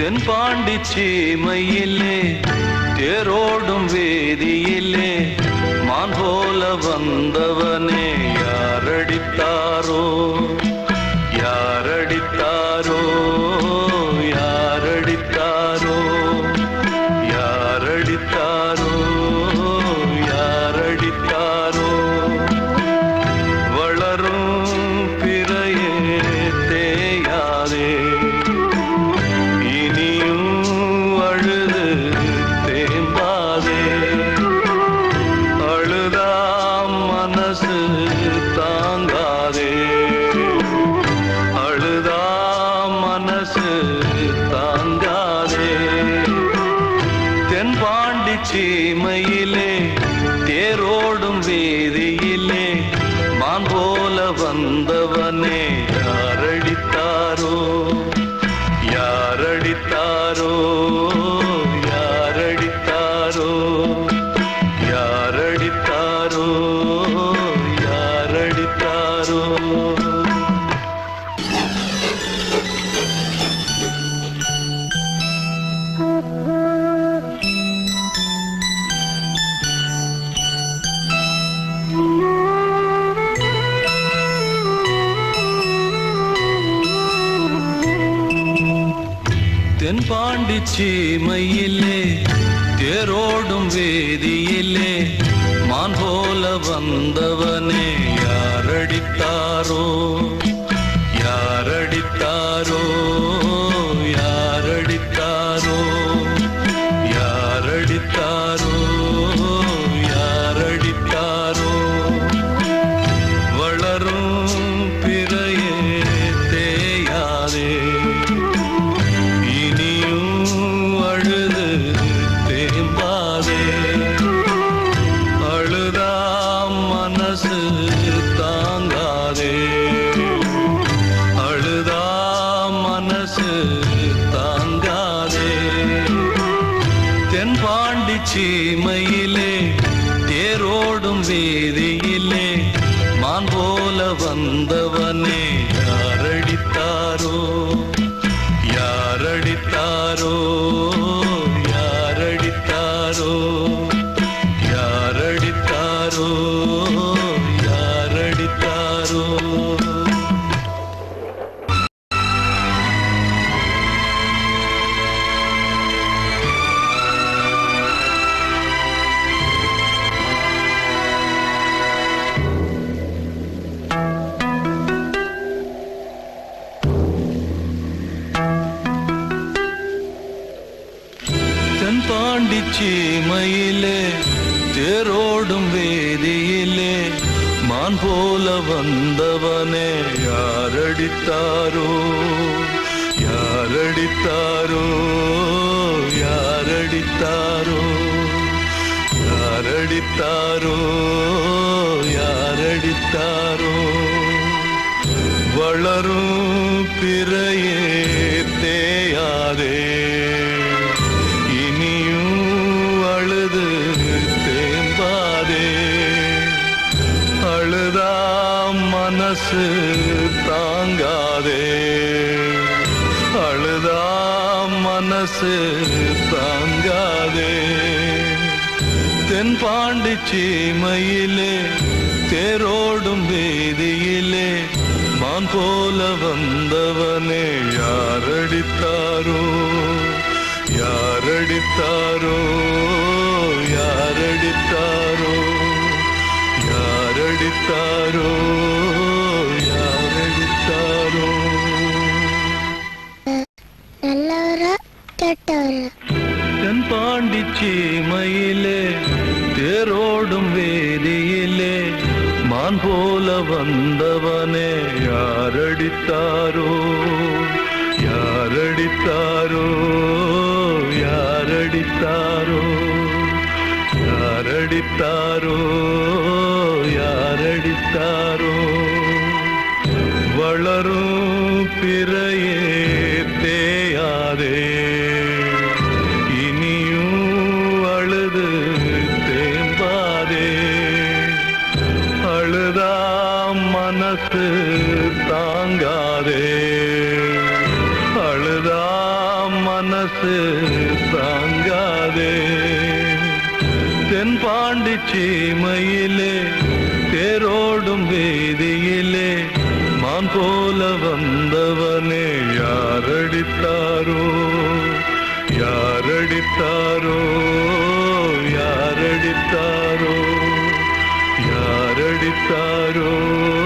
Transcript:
தென்பாண்டி சீமையிலே தேரோடும் வேதியிலே மான் போல வந்தவனே யாரடித்தாரோ யாரடித்தாரோ யாரடித்தாரோ யாரடித்தாரோ யாரடித்தாரோ வளரும் பிறையே தேயாதே இனியும் அழுது தேம்பாதே அழுதாம் மனசு தாங்காதே அழுதாம் மனசு தாங்காதே தென்பாண்டி சீமையிலே தேரோடும் வேதியிலே மான் போல வந்தவனே யாரடித்தாரோ யாரடித்தாரோ யாரடித்தாரோ யாரடித்தாரோ யாரடித்தாரோ தென்பாண்டி சீமையிலே தேரோடும் வேதியிலே மான் போல வந்தவனே யாரடித்தாரோ யாரடித்தாரோ யாரடித்தாரோ யாரடித்தாரோ யாரடித்தாரோ வளரும் பிறையே தேயாதே இனியும் அழுது தேம்பாதே அழுதாம் மனசு தாங்காதே அழுதாம் மனசு தாங்காதே தென்பாண்டி சீமையிலே தேரோடும் வேதியிலே மான் போல வந்தவனே யாரடித்தாரோ யாரடித்தாரோ யாரடித்தாரோ யாரடித்தாரோ யாரடித்தாரோ தென்பாண்டி சீமையிலே தேரோடும் வேதியிலே மான் போல வந்தவனே யாரடித்தாரோ யாரடித்தாரோ யாரடித்தாரோ யாரடித்தாரோ யாரடித்தாரோ வளரும் பிறையே தேயாதே இனியும் அழுது தேம்பாதே அழுதாம் மனசு தாங்காதே அழுதாம் மனசு தாங்காதே தென்பாண்டி சீமையிலே தேரோடும் வேதியிலே மான் போல வந்தவனே யாரடித்தாரோ யாரடித்தாரோ யாரடித்தாரோ யாரடித்தாரோ யாரடித்தாரோ நல்லவரா கெட்டவரா தென்பாண்டி சீமையிலே தேரோடும் வேதியிலே மான் போல வந்தவனே யாரடித்தாரோ யாரடித்தாரோ யாரடித்தாரோ யாரடித்தாரோ யாரடித்தாரோ வளரும் பிறையே தேயாதே இனியும் அழுது தேம்பாதே அழுதாம் மனசு தாங்காதே அழுதாம் மன மனசு தாங்காதே தென்பாண்டி சீமையிலே தேரோடும் வீதியிலே மான் போல வந்தவனே யாரடித்தாரோ யாரடித்தாரோ யாரடித்தாரோ யாரடித்தாரோ